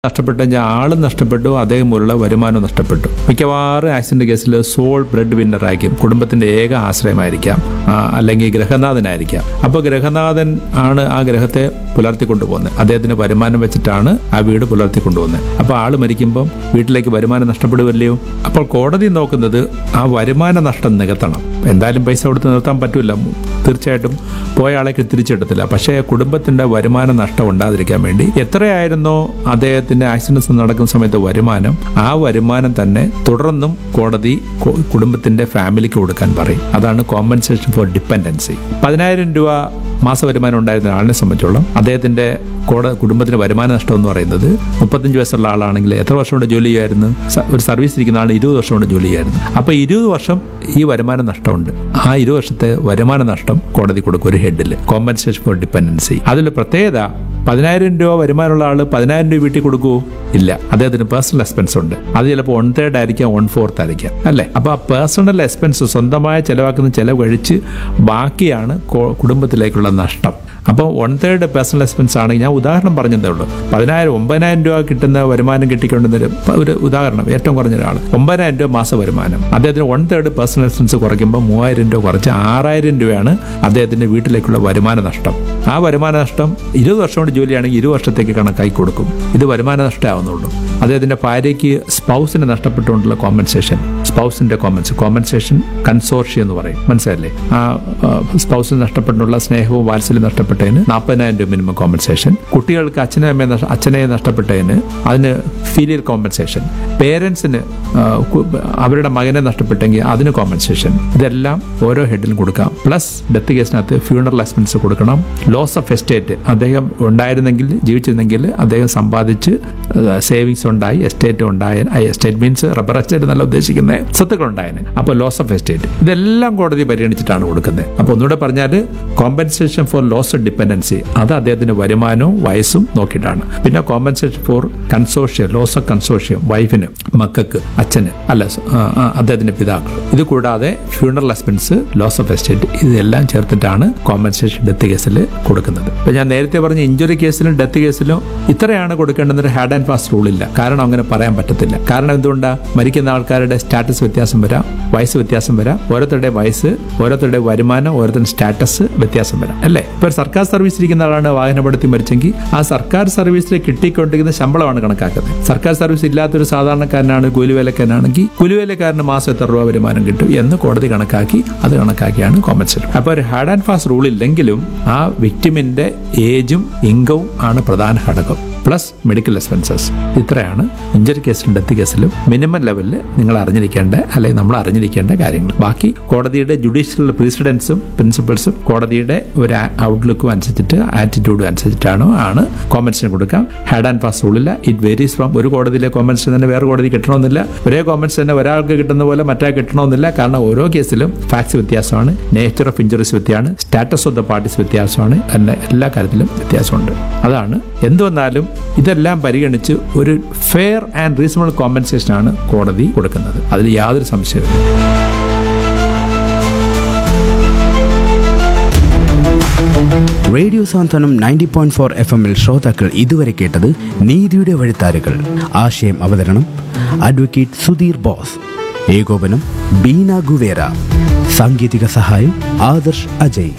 നഷ്ടപ്പെട്ടെങ്കിൽ ആളും നഷ്ടപ്പെട്ടു അദ്ദേഹം പോലുള്ള വരുമാനം നഷ്ടപ്പെട്ടു മിക്കവാറും ആക്സിഡന്റ് കേസിൽ സോൾ ബ്രെഡ് വിന്നർ ആയിരിക്കും കുടുംബത്തിന്റെ ഏക ആശ്രയമായിരിക്കാം ആ, അല്ലെങ്കിൽ ഗ്രഹനാഥനായിരിക്കാം അപ്പോൾ ഗ്രഹനാഥൻ ആണ് ആ ഗ്രഹത്തെ പുലർത്തിക്കൊണ്ടുപോകുന്നത് അദ്ദേഹത്തിന് വരുമാനം വെച്ചിട്ടാണ് ആ വീട് പുലർത്തിക്കൊണ്ടുപോകുന്നത് അപ്പോൾ ആള് മരിക്കുമ്പം വീട്ടിലേക്ക് വരുമാനം നഷ്ടപ്പെടുമല്ലയോ അപ്പോൾ കോടതി നോക്കുന്നത് ആ വരുമാന നഷ്ടം നികത്തണം എന്തായാലും പൈസ കൊടുത്ത് നിർത്താൻ പറ്റില്ല തീർച്ചയായിട്ടും പോയ ആളെ തിരിച്ചെടുത്തില്ല പക്ഷേ കുടുംബത്തിന്റെ വരുമാന നഷ്ടം ഉണ്ടാതിരിക്കാൻ വേണ്ടി എത്രയായിരുന്നോ അദ്ദേഹത്തിന്റെ ആക്സിഡൻസ് നടക്കുന്ന സമയത്ത് വരുമാനം ആ വരുമാനം തന്നെ തുടർന്നും കോടതി കു- കുടുംബത്തിന്റെ ഫാമിലിക്ക് കൊടുക്കാൻ പറയും അതാണ് കോമ്പൻസേഷൻ ഫോർ ഡിപ്പെൻഡൻസി പതിനായിരം രൂപ മാസ വരുമാനം ഉണ്ടായിരുന്ന ആളിനെ സംബന്ധിച്ചോളം അദ്ദേഹത്തിന്റെ കോട കുടുംബത്തിന് വരുമാന നഷ്ടം എന്ന് പറയുന്നത് മുപ്പത്തഞ്ച് വയസ്സുള്ള ആളാണെങ്കിൽ എത്ര വർഷം കൊണ്ട് ജോലി ചെയ്യായിരുന്നു സ- ഒരു സർവീസ് ഇരിക്കുന്ന ആൾ ഇരുപത് വർഷം കൊണ്ട് ജോലി ചെയ്യായിരുന്നു അപ്പൊ ഇരുപത് വർഷം ഈ വരുമാന നഷ്ടമുണ്ട് ആ ഇരുപത് വർഷത്തെ വരുമാന നഷ്ടം കോടതി കൊടുക്കും ഒരു ഹെഡിൽ കോമ്പൻസേഷൻ ഫോർ ഡിപ്പെൻഡൻസി അതിൽ പ്രത്യേകത പതിനായിരം രൂപ വരുമാനമുള്ള ആള് പതിനായിരം രൂപ വീട്ടിൽ കൊടുക്കുമോ ഇല്ല അദ്ദേഹത്തിന് പേഴ്സണൽ എക്സ്പെൻസ് ഉണ്ട് അത് ചിലപ്പോൾ വൺ തേർഡ് ആയിരിക്കാം വൺ ഫോർത്ത് ആയിരിക്കാം അല്ലേ അപ്പൊ ആ പേഴ്സണൽ എക്സ്പെൻസ് സ്വന്തമായി ചെലവാക്കുന്ന ചെലവ് കഴിച്ച് ബാക്കിയാണ് കോ- കുടുംബത്തിലേക്കുള്ള നഷ്ടം അപ്പോൾ വൺ തേർഡ് പേഴ്സണൽ എക്സ്പെൻസ് ആണെങ്കിൽ ഞാൻ ഉദാഹരണം പറഞ്ഞതേ ഉള്ളൂ പതിനായിരം ഒമ്പതിനായിരം രൂപ കിട്ടുന്ന വരുമാനം കിട്ടിക്കൊണ്ടുന്നൊരു ഒരു ഉദാഹരണം ഏറ്റവും കുറഞ്ഞ ഒരാൾ ഒമ്പതിനായിരം രൂപ മാസ വരുമാനം അദ്ദേഹത്തിന് വൺ തേർഡ് പേഴ്സണൽ എക്സ്പെൻസ് കുറയ്ക്കുമ്പോൾ മൂവായിരം രൂപ കുറച്ച് ആറായിരം രൂപയാണ് അദ്ദേഹത്തിന്റെ വീട്ടിലേക്കുള്ള വരുമാന നഷ്ടം ആ വരുമാന നഷ്ടം ഇരുപത് വർഷം കൊണ്ട് ജോലിയാണെങ്കിൽ ഇരുപത് വർഷത്തേക്ക് കണക്കായി കൊടുക്കും ഇത് വരുമാന നഷ്ടമാവുന്നുള്ളൂ അദ്ദേഹത്തിന്റെ ഭാര്യയ്ക്ക് സ്പൗസിന് നഷ്ടപ്പെട്ടുകൊണ്ടുള്ള കോമ്പൻസേഷൻ സ്പൗസിന്റെ കോമ്പൻസ് കോമ്പൻസേഷൻ കൺസോർഷ്യം എന്ന് പറയും മനസ്സിലല്ലേ ആ സ്പൗസിന് നഷ്ടപ്പെട്ടുള്ള സ്നേഹവും വാത്സല്യം നഷ്ടപ്പെട്ടതിന് നാൽപ്പതിനായിരം രൂപ മിനിമം കോമ്പൻസേഷൻ കുട്ടികൾക്ക് അച്ഛനെ അമ്മയെ നഷ്ട- അച്ഛനെ നഷ്ടപ്പെട്ടതിന് അതിന് ഫീലിയൽ കോമ്പൻസേഷൻ പേരൻസിന് അവരുടെ മകനെ നഷ്ടപ്പെട്ടെങ്കിൽ അതിന് കോമ്പൻസേഷൻ ഇതെല്ലാം ഓരോ ഹെഡിലും കൊടുക്കാം പ്ലസ് ഡെത്ത് കേസിനകത്ത് ഫ്യൂണറൽ എക്സ്പെൻസ് കൊടുക്കണം ലോസ് ഓഫ് എസ്റ്റേറ്റ് അദ്ദേഹം ഉണ്ടായിരുന്നെങ്കിൽ ജീവിച്ചിരുന്നെങ്കിൽ അദ്ദേഹം സമ്പാദിച്ച് സേവിങ്സ് ഉണ്ടായി എസ്റ്റേറ്റ് ഉണ്ടായ എസ്റ്റേറ്റ് മീൻസ് റബ്ബർ എസ്റ്റേറ്റ് എന്നല്ല ഉദ്ദേശിക്കുന്നത് സ്വത്തുക്കൾ ഉണ്ടായതിന് അപ്പോൾ ലോസ് ഓഫ് എസ്റ്റേറ്റ് ഇതെല്ലാം കോടതി പരിഗണിച്ചിട്ടാണ് കൊടുക്കുന്നത് അപ്പോൾ ഒന്നുകൂടെ പറഞ്ഞാൽ compensation for loss of dependency അത് അദ്ദേഹത്തിന്റെ വരുമാനവും വയസ്സും നോക്കിയിട്ടാണ് പിന്നെ compensation for consortium loss of consortium വൈഫിന് മക്കൾക്ക് അച്ഛന് അല്ല ആ, ആ, അദ്ദേഹത്തിന്റെ പിതാക്കൾ ഇത് കൂടാതെ funeral expense loss of estate ഇതെല്ലാം ചേർത്തിട്ടാണ് കോമ്പൻസേഷൻ ഡെത്ത് കേസിൽ കൊടുക്കുന്നത് ഇപ്പൊ ഞാൻ നേരത്തെ പറഞ്ഞ ഇഞ്ചുറി കേസിലും ഡെത്ത് കേസിലും ഇത്രയാണ് കൊടുക്കേണ്ടത് ഹാഡ് ആൻഡ് ഫാസ്റ്റ് റൂൾ ഇല്ല കാരണം അങ്ങനെ പറയാൻ പറ്റത്തില്ല കാരണം എന്തുകൊണ്ടാ മരിക്കുന്ന ആൾക്കാരുടെ സ്റ്റാറ്റസ് വ്യത്യാസം വരാം വയസ്സ് വ്യത്യാസം വരാം ഓരോരുത്തരുടെ വയസ്സ് ഓരോരുത്തരുടെ വരുമാനം ഓരോരുത്തരുടെ സ്റ്റാറ്റസ് വ്യത്യാസം വരാം അല്ലേ ഇപ്പൊ ഒരു സർക്കാർ സർവീസ് ഇരിക്കുന്ന ആളാണ് വാഹനപ്പെടുത്തി മരിച്ചെങ്കിൽ ആ സർക്കാർ സർവീസിൽ കിട്ടിക്കൊണ്ടിരിക്കുന്ന ശമ്പളമാണ് കണക്കാക്കുന്നത് സർക്കാർ സർവീസ് ഇല്ലാത്തൊരു സാധാരണക്കാരനാണ് കൂലിവേലക്കാരനാണെങ്കിൽ കൂലിവേലക്കാരന് മാസം എത്ര രൂപ വരുമാനം കിട്ടും എന്ന് കോടതി കണക്കാക്കി അത് കണക്കാക്കിയാണ് കോമ്പൻസേഷൻ അപ്പോൾ ഒരു ഹാർഡ് ആൻഡ് ഫാസ്റ്റ് റൂൾ ഇല്ലെങ്കിലും ആ വിക്ടിമിന്റെ ഏജും ഇൻകവും ആണ് പ്രധാന ഘടകം പ്ലസ് മെഡിക്കൽ എക്സ്പെൻസസ് ഇത്രയാണ് ഇഞ്ചറി കേസിലും ഡെത്ത് കേസിലും മിനിമം ലെവലിൽ നിങ്ങൾ അറിഞ്ഞിരിക്കേണ്ട അല്ലെങ്കിൽ നമ്മൾ അറിഞ്ഞിരിക്കേണ്ട കാര്യങ്ങൾ ബാക്കി കോടതിയുടെ ജുഡീഷ്യൽ പ്രീസിഡൻസും പ്രിൻസിപ്പൾസും കോടതിയുടെ ഒരു ഔട്ട്ലുക്കും അനുസരിച്ചിട്ട് ആറ്റിറ്റ്യൂഡും അനുസരിച്ചിട്ടാണോ ആണ് കോമ്പൻസേഷൻ കൊടുക്കാം ഹാഡ് ആൻഡ് പാസ് റൂളില്ല ഇറ്റ് വേരീസ് ഫ്രം ഒരു കോടതിയിലെ കോമ്പൻസേഷൻ തന്നെ വേറെ കോടതി കിട്ടണമെന്നില്ല ഒരേ കോമ്പൻസേഷൻ തന്നെ ഒരാൾക്ക് കിട്ടുന്ന പോലെ മറ്റേ കിട്ടണമെന്നില്ല കാരണം ഓരോ കേസിലും ഫാക്ട്സ് വ്യത്യാസമാണ് നേച്ചർ ഓഫ് ഇഞ്ചുറീസ് വ്യത്യാസമാണ് സ്റ്റാറ്റസ് ഓഫ് ദ പാർട്ടീസ് വ്യത്യാസമാണ് എല്ലാ എല്ലാ കാര്യത്തിലും വ്യത്യാസമുണ്ട് അതാണ് എന്ത് വന്നാലും ഇതെല്ലാം പരിഗണിച്ച് ഒരു ഫെയർ ആൻഡ് റീസണബിൾ കോമ്പൻസേഷൻ ആണ് കോടതി കൊടുക്കുന്നത് അതിൽ യാതൊരു സംശയവും radio Santhwanam ninety point four F എമ്മിൽ ശ്രോതാക്കൾ ഇതുവരെ കേട്ടത് നീതിയുടെ വഴിത്താരുകൾ ആശയം അവതരണം അഡ്വക്കേറ്റ് സുധീർ ബോസ് ഏകോപനം ബീന ഗുവേര സാങ്കേതിക സഹായം Adarsh Ajay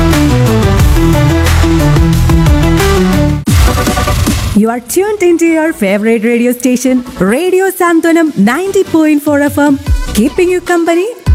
You are tuned into your favorite radio station, Radio Santonam 90.4 FM, keeping you company